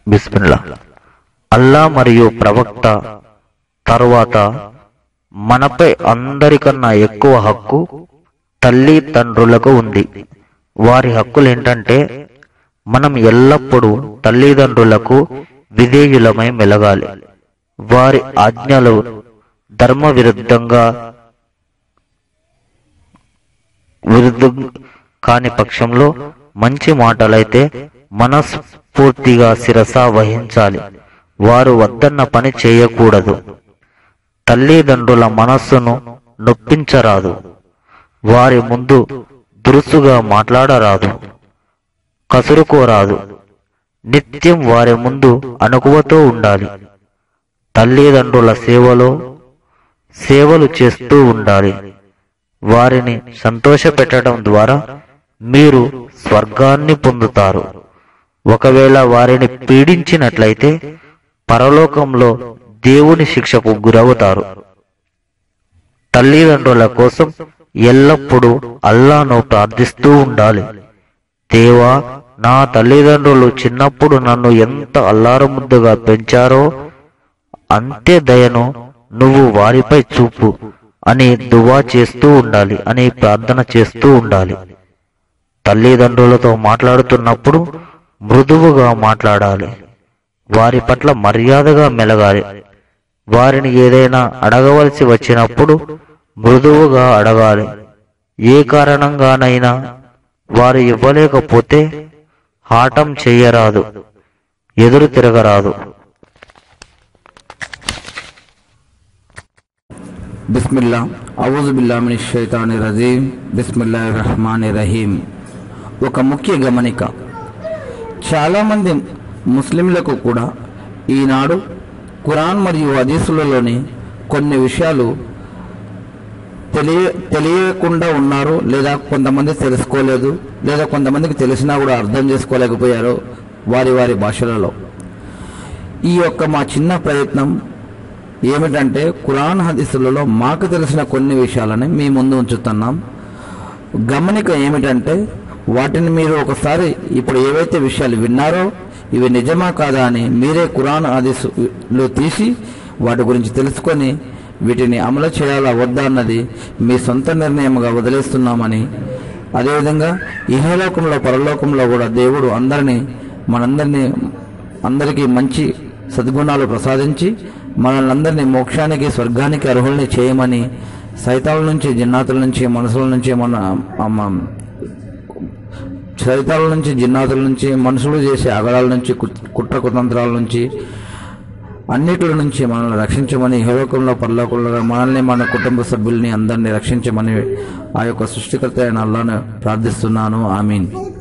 బిస్మిల్లా అల్లా మరియు ప్రవక్త తరువాత మనపై అందరికన్నా ఎక్కువ హక్కు తల్లి తండ్రులకు ఉంది వారి హక్కులు ఏంటంటే మనం ఎల్లప్పుడూ తల్లిదండ్రులకు విధేయులమై మెలగాలి వారి ఆజ్ఞలు ధర్మ విరుద్ధంగా విరుద్ధం కాని పక్షంలో మంచి మాటలైతే మనస్ఫూర్తిగా శిరస వహించాలి వారు వద్దన్న పని చేయకూడదు తల్లిదండ్రుల మనస్సును నొప్పించరాదు వారి ముందు దురుసుగా మాట్లాడరాదు కసురుకోరాదు నిత్యం వారి ముందు అణకువతో ఉండాలి తల్లిదండ్రుల సేవలో సేవలు చేస్తూ ఉండాలి వారిని సంతోషపెట్టడం ద్వారా మీరు స్వర్గాన్ని పొందుతారు ఒకవేళ వారిని పీడించినట్లయితే పరలోకంలో దేవుని శిక్షకు గురవుతారు తల్లిదండ్రుల కోసం ఎల్లప్పుడూ అల్లాను ప్రార్థిస్తూ ఉండాలి దేవా నా తల్లిదండ్రులు చిన్నప్పుడు నన్ను ఎంత అల్లారముద్దుగా పెంచారో అంతే దయను నువ్వు వారిపై చూపు అని దువా చేస్తూ ఉండాలి అని ప్రార్థన చేస్తూ ఉండాలి తల్లిదండ్రులతో మాట్లాడుతున్నప్పుడు మృదువుగా మాట్లాడాలి వారి పట్ల మర్యాదగా మెలగాలి వారిని ఏదైనా అడగవలసి వచ్చినప్పుడు మృదువుగా అడగాలి ఏ కారణంగానైనా వారు ఇవ్వలేకపోతే హాటం చెయ్యరాదు ఎదురు తిరగరాదు బిస్మిల్లా అవుజుబిల్లామిని షైతాని రజీం బిస్మిల్లా రహమాని రహీం ఒక ముఖ్య గమనిక చాలామంది ముస్లింలకు కూడా ఈనాడు ఖురాన్ మరియు హదీసులలోని కొన్ని విషయాలు తెలియ తెలియకుండా ఉన్నారు లేదా కొంతమంది తెలుసుకోలేదు లేదా కొంతమందికి తెలిసినా కూడా అర్థం చేసుకోలేకపోయారు వారి వారి భాషలలో ఈ యొక్క మా చిన్న ప్రయత్నం ఏమిటంటే ఖురాన్ హదీసులలో మాకు తెలిసిన కొన్ని విషయాలని మీ ముందు ఉంచుతున్నాం గమనిక ఏమిటంటే వాటిని మీరు ఒకసారి ఇప్పుడు ఏవైతే విషయాలు విన్నారో ఇవి నిజమా కాదా అని మీరే ఖురాన్ హదీసులో తీసి వాటి గురించి తెలుసుకొని వీటిని అమలు చేయాలా వద్దా అన్నది మీ సొంత నిర్ణయంగా వదిలేస్తున్నామని అదేవిధంగా ఇహలోకంలో పరలోకంలో కూడా దేవుడు అందరినీ మనందరినీ అందరికీ మంచి సద్గుణాలు ప్రసాదించి మనల్ని అందరినీ మోక్షానికి స్వర్గానికి అర్హుల్ని చేయమని సైతాల నుంచి జిన్నాతుల నుంచి మనసుల నుంచి మన అమ్మ సైతాల నుంచి జిన్నాతుల నుంచి మనుషులు చేసే అగడాల నుంచి కుట్- కుట్ర కుతంత్రాల నుంచి అన్నిటి నుంచి మనల్ని రక్షించమని హేలోకంలో పరలోకంలో మనల్ని మన కుటుంబ సభ్యుల్ని అందరినీ రక్షించమని ఆ యొక్క సృష్టికర్త అయిన అల్లాను ప్రార్థిస్తున్నాను ఆమీన్